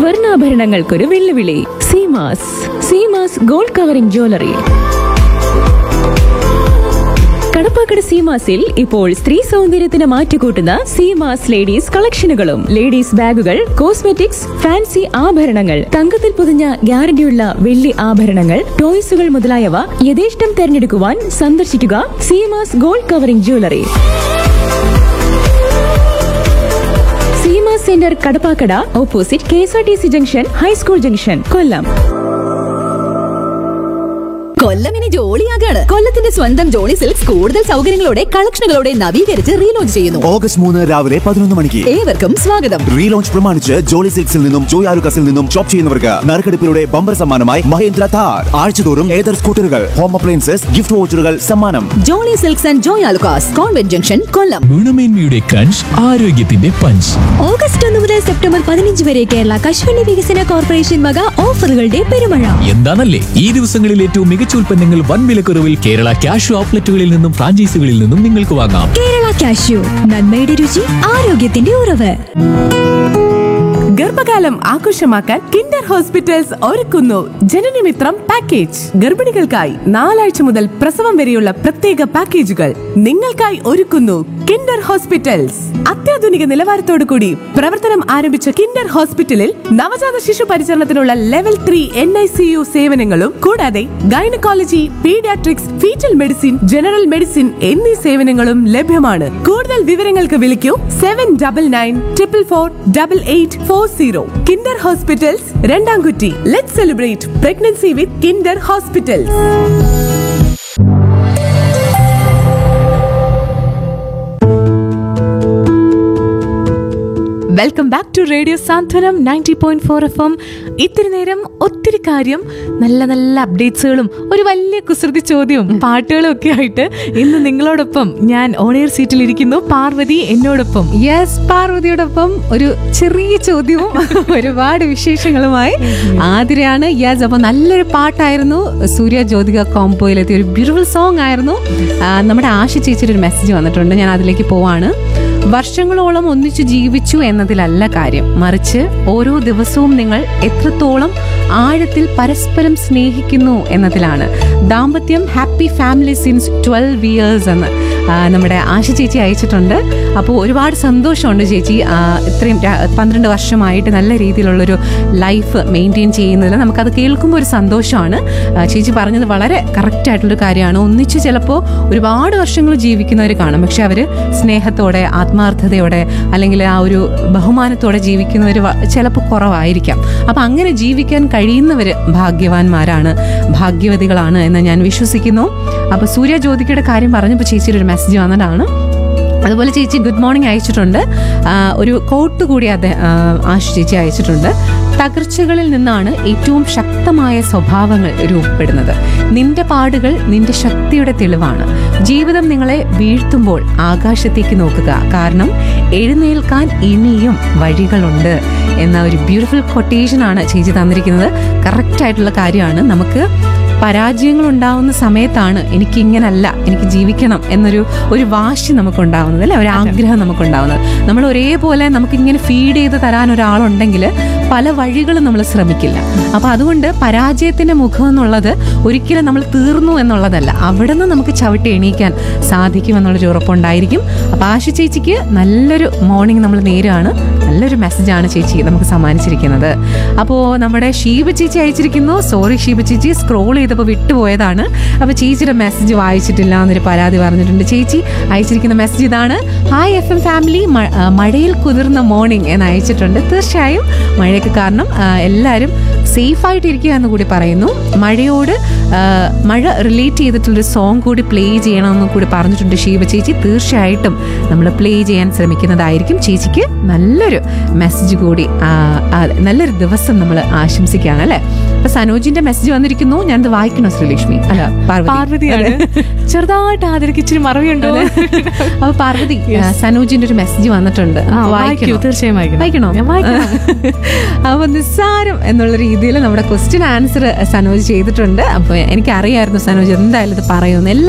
സ്വർണ്ണാഭരണങ്ങൾക്കൊരു വെല്ലുവിളി Seemas Seemas gold covering jewellery Kadappakada സീമാസിൽ ഇപ്പോൾ സ്ത്രീ സൗന്ദര്യത്തിന് മാറ്റുകൂട്ടുന്ന സീമാസ് ലേഡീസ് കളക്ഷനുകളും ലേഡീസ് ബാഗുകൾ കോസ്മെറ്റിക്സ് ഫാൻസി ആഭരണങ്ങൾ തങ്കത്തിൽ പൊതിഞ്ഞ ഗ്യാരണ്ടിയുള്ള വെള്ളി ആഭരണങ്ങൾ ടോയ്സുകൾ മുതലായവ യഥേഷ്ടം തെരഞ്ഞെടുക്കുവാൻ സന്ദർശിക്കുക Seemas gold covering jewellery Seema centre Kadappakada opposite K S R T C junction high school junction Kollam Kollam ഇനി ജോളിയാകാണ് കൊല്ലത്തിന്റെ സ്വന്തം ജോളി സിൽക്സ് കൂടുതൽ സൗകര്യങ്ങളോടെ കളക്ഷനുകളോടെ നവീകരിച്ച് റീലോഞ്ച് ചെയ്യുന്നു ഓഗസ്റ്റ് മൂന്ന് രാവിലെ പതിനൊന്ന് മണിക്ക് ഏവർക്കും സ്വാഗതം റീലോഞ്ച് പ്രമാണിച്ച് ജോളി സിൽക്സിൽ നിന്നും ജോയ് ആലുക്കസിൽ നിന്നും ഷോപ്പ് ചെയ്യുന്നവർക്ക് നറുക്കെടുപ്പിലൂടെ ബമ്പർ സമ്മാനമായി മഹേന്ദ്ര താർ ആഴ്ചതോറും ഏതർ സ്കൂട്ടറുകൾ ഹോം അപ്ലയൻസസ് ഗിഫ്റ്റ് വോച്ചറുകൾ സമ്മാനം Jolly silks and Joy Alukkas convent junction Kollam ഗുണമേന്മയുടെ ക്രഞ്ച് ആരോഗ്യത്തിന്റെ പഞ്ച് ഓഗസ്റ്റ് ഒന്ന് മുതൽ സെപ്റ്റംബർ പതിനഞ്ച് വരെ കേരള കശുവണ്ടി വികസന കോർപ്പറേഷൻ വക ഓഫറുകളുടെ പെരുമഴ എന്താണല്ലേ ഈ ദിവസങ്ങളിൽ ഏറ്റവും മികച്ച ഉൽപ്പന്നങ്ങൾ വൻ വിലക്കുറവിൽ കേരള ക്യാഷ് ഔട്ട്ലെറ്റുകളിൽ നിന്നും ഫ്രാഞ്ചൈസികളിൽ നിന്നും നിങ്ങൾക്ക് വാങ്ങാം കേരള കാഷ്യൂ നന്മയുടെ രുചി ആരോഗ്യത്തിന്റെ ഉറവ് ഗർഭകാലം ആഘോഷമാക്കാൻ കിൻഡർ ഹോസ്പിറ്റൽസ് ഒരുക്കുന്നു ജനനമിത്രം പാക്കേജ് ഗർഭിണികൾക്കായി നാലാഴ്ച മുതൽ പ്രസവം വരെയുള്ള പ്രത്യേക പാക്കേജുകൾ നിങ്ങൾക്കായി ഒരുക്കുന്നു കിൻഡർ ഹോസ്പിറ്റൽസ് അത്യാധുനിക നിലവാരത്തോടു കൂടി പ്രവർത്തനം ആരംഭിച്ച കിൻഡർ ഹോസ്പിറ്റലിൽ നവജാത ശിശു പരിചരണത്തിനുള്ള level three N I C U സേവനങ്ങളും കൂടാതെ gynaecology paediatrics fetal medicine general medicine എന്നീ സേവനങ്ങളും ലഭ്യമാണ് കൂടുതൽ വിവരങ്ങൾക്ക് വിളിക്കൂ seven double nine triple four double eight four zero kinder hospitals Randamkutty let celebrate pregnancy with kinder hospitals welcome back to radio Santhwanam ninety point four F M ഇത്തിരി നേരം ഒത്തിരി കാര്യം നല്ല നല്ല അപ്ഡേറ്റ്സുകളും ഒരു വലിയ കുസൃതി ചോദ്യവും പാട്ടുകളും ഒക്കെ ആയിട്ട് ഇന്ന് നിങ്ങളോടൊപ്പം ഞാൻ ഓണിയർ സീറ്റിൽ ഇരിക്കുന്നു പാർവതി എന്നോടൊപ്പം യെസ് പാർവതിയോടൊപ്പം ഒരു ചെറിയ ചോദ്യവും ഒരുപാട് വിശേഷങ്ങളുമായി ആതിരയാണ് യെസ് അപ്പൊ നല്ലൊരു പാട്ടായിരുന്നു സൂര്യ ജ്യോതിക കോംബോയിലെത്തിയ ഒരു ബ്യൂട്ടിഫുൾ സോങ് ആയിരുന്നു ആ, നമ്മുടെ ആശ ചേച്ചിയുടെ ഒരു മെസ്സേജ് വന്നിട്ടുണ്ട് ഞാൻ അതിലേക്ക് പോവാണ് വർഷങ്ങളോളം ഒന്നിച്ചു ജീവിച്ചു എന്നതിലല്ല കാര്യം മറിച്ച് ഓരോ ദിവസവും നിങ്ങൾ എത്രത്തോളം ആഴത്തിൽ പരസ്പരം സ്നേഹിക്കുന്നു എന്നതിലാണ് ദാമ്പത്യം happy family since twelve years എന്ന് ആ, നമ്മുടെ ആശ ചേച്ചി അയച്ചിട്ടുണ്ട് അപ്പോൾ ഒരുപാട് സന്തോഷമുണ്ട് ചേച്ചി ആ, ഇത്രയും ര- പന്ത്രണ്ട് വർഷമായിട്ട് നല്ല രീതിയിലുള്ളൊരു ലൈഫ് മെയിൻറ്റെയിൻ ചെയ്യുന്നതിൽ നമുക്കത് കേൾക്കുമ്പോൾ ഒരു സന്തോഷമാണ് ആ, ചേച്ചി പറഞ്ഞത് വളരെ കറക്റ്റ് ആയിട്ടുള്ളൊരു കാര്യമാണ് ഒന്നിച്ച് ചിലപ്പോൾ ഒരുപാട് വർഷങ്ങൾ ജീവിക്കുന്നവർ കാണും പക്ഷെ അവർ സ്നേഹത്തോടെ ആത്മാർത്ഥതയോടെ അല്ലെങ്കിൽ ആ ഒരു ബഹുമാനത്തോടെ ജീവിക്കുന്നവർ ചിലപ്പോൾ കുറവായിരിക്കാം അപ്പം അങ്ങനെ ജീവിക്കാൻ കഴിയുന്നവർ ഭാഗ്യവാന്മാരാണ് ഭാഗ്യവതികളാണ് എന്ന് ഞാൻ വിശ്വസിക്കുന്നു അപ്പോൾ സൂര്യ ജ്യോതികയുടെ കാര്യം പറഞ്ഞപ്പോൾ ചേച്ചിയുടെ ഒരു മെസ്സേജ് വന്നതാണ് അതുപോലെ ചേച്ചി ഗുഡ് മോർണിംഗ് അയച്ചിട്ടുണ്ട് ആ, ഒരു കോട്ട് കൂടി അദ്ദേഹം ആശു ചേച്ചി അയച്ചിട്ടുണ്ട് തകർച്ചകളിൽ നിന്നാണ് ഏറ്റവും ശക്തമായ സ്വഭാവങ്ങൾ രൂപപ്പെടുന്നത് നിന്റെ പാടുകൾ നിന്റെ ശക്തിയുടെ തെളിവാണ് ജീവിതം നിങ്ങളെ വീഴ്ത്തുമ്പോൾ ആകാശത്തേക്ക് നോക്കുക കാരണം എഴുന്നേൽക്കാൻ ഇനിയും വഴികളുണ്ട് എന്ന ഒരു ബ്യൂട്ടിഫുൾ കൊട്ടേഷനാണ് ചേച്ചി തന്നിരിക്കുന്നത് കറക്റ്റ് ആയിട്ടുള്ള കാര്യമാണ് നമുക്ക് പരാജയങ്ങൾ ഉണ്ടാവുന്ന സമയത്താണ് എനിക്ക് ഇങ്ങനല്ല എനിക്ക് ജീവിക്കണം എന്നൊരു ഒരു വാശി നമുക്കുണ്ടാവുന്നത് അല്ലെ ഒരു ആഗ്രഹം നമുക്കുണ്ടാവുന്നത് നമ്മൾ ഒരേപോലെ നമുക്ക് ഇങ്ങനെ ഫീഡ് ചെയ്ത് തരാൻ ഒരാളുണ്ടെങ്കിൽ പല വഴികളും നമ്മൾ ശ്രമിക്കില്ല അപ്പൊ അതുകൊണ്ട് പരാജയത്തിന്റെ മുഖം എന്നുള്ളത് ഒരിക്കലും നമ്മൾ തീർന്നു എന്നുള്ളതല്ല അവിടെ നിന്ന് നമുക്ക് ചവിട്ടി എണീക്കാൻ സാധിക്കും എന്നുള്ളൊരു ഉറപ്പുണ്ടായിരിക്കും അപ്പൊ ആശു ചേച്ചിക്ക് നല്ലൊരു മോർണിംഗ് നമ്മൾ നേരാണ് നല്ലൊരു മെസ്സേജാണ് ചേച്ചി നമുക്ക് സമ്മാനിച്ചിരിക്കുന്നത് അപ്പോൾ നമ്മുടെ ഷീബ ചേച്ചി അയച്ചിരിക്കുന്നു സോറി ഷീബ ചേച്ചി സ്ക്രോൾ ചെയ്തപ്പോൾ വിട്ടുപോയതാണ് അപ്പോൾ ചേച്ചിയുടെ മെസ്സേജ് വായിച്ചിട്ടില്ല എന്നൊരു പരാതി പറഞ്ഞിട്ടുണ്ട് ചേച്ചി അയച്ചിരിക്കുന്ന മെസ്സേജ് ഇതാണ് ഹായ് എഫ് എം ഫാമിലി മഴയിൽ കുതിർന്ന മോർണിംഗ് എന്ന് അയച്ചിട്ടുണ്ട് തീർച്ചയായും മഴയ്ക്ക് കാരണം ആ, എല്ലാവരും സേഫായിട്ട് ഇരിക്കുക എന്ന് കൂടി പറയുന്നു മഴയോട് ആ, മഴ റിലേറ്റ് ചെയ്തിട്ടുള്ളൊരു സോങ് കൂടി പ്ലേ ചെയ്യണമെന്ന് കൂടി പറഞ്ഞിട്ടുണ്ട് ഷീബ ചേച്ചി തീർച്ചയായിട്ടും നമ്മൾ പ്ലേ ചെയ്യാൻ ശ്രമിക്കുന്നതായിരിക്കും ചേച്ചിക്ക് നല്ലൊരു മെസ്സേജ് കൂടി ആ, ആ, നല്ലൊരു ദിവസം നമ്മൾ ആശംസിക്കുകയാണ് അല്ലേ അപ്പൊ സനോജിന്റെ മെസ്സേജ് വന്നിരിക്കുന്നു ഞാനത് വായിക്കണോ ശ്രീലക്ഷ്മി അല്ല പാർവതി പാർവതിയാണ് ചെറുതായിട്ട് ആതിരക്ക് ഇച്ചിരി മറവിയുണ്ടോ അപ്പൊ പാർവതി ആ, സനോജിന്റെ ഒരു മെസ്സേജ് വന്നിട്ടുണ്ട് ആ, വായിക്കണോ? വായിക്കൂ, തീർച്ചയായും വായിക്കണം. വായിക്കണോ ഞാൻ വായിക്കണം. അപ്പൊ നിസ്സാരം എന്നുള്ള രീതിയിൽ നമ്മുടെ ക്വസ്റ്റ്യൻ ആൻസർ സനോജ് ചെയ്തിട്ടുണ്ട് അപ്പൊ എനിക്കറിയായിരുന്നു സനോജ് എന്തായാലും ഇത് പറയുമെന്ന് എല്ലാ